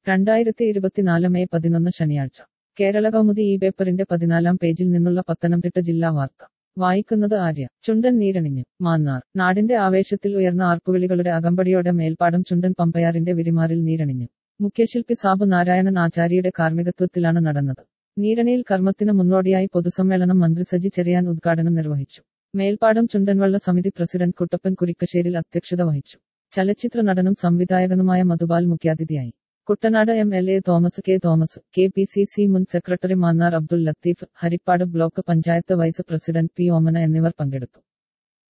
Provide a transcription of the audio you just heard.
രണ്ടായിരത്തി ഇരുപത്തിനാല് മെയ് പതിനൊന്ന് ശനിയാഴ്ച കേരള കൗമുദി ഈ പേപ്പറിന്റെ പതിനാലാം പേജിൽ നിന്നുള്ള പത്തനംതിട്ട ജില്ലാ വാർത്ത വായിക്കുന്നത് ആര്യ ചുണ്ടൻ നീരണിഞ്ഞു മാന്നാർ നാടിന്റെ ആവേശത്തിൽ ഉയർന്ന ആർപ്പുവിളികളുടെ അകമ്പടിയോടെ മേൽപ്പാടം ചുണ്ടൻ പമ്പയാറിന്റെ വിരിമാറിൽ നീരണിഞ്ഞു മുഖ്യശില്പി സാബു നാരായണൻ ആചാര്യയുടെ കാർമ്മികത്വത്തിലാണ് നടന്നത് നീരണിയിൽ കർമ്മത്തിന് മുന്നോടിയായി പൊതുസമ്മേളനം മന്ത്രി സജി ചെറിയാൻ ഉദ്ഘാടനം നിർവഹിച്ചു മേൽപ്പാടം ചുണ്ടൻവള്ള സമിതി പ്രസിഡന്റ് കുട്ടപ്പൻ കുരിക്കശ്ശേരിൽ അധ്യക്ഷത വഹിച്ചു ചലച്ചിത്ര നടനും സംവിധായകനുമായ മധുബാൽ മുഖ്യാതിഥിയായി Kuttanad M L A Thomas K Thomas K P C C മുൻ secretary Mannar Abdul Latheef Haripad block panchayat vice president P Omana എന്നിവർ പങ്കെടുത്തു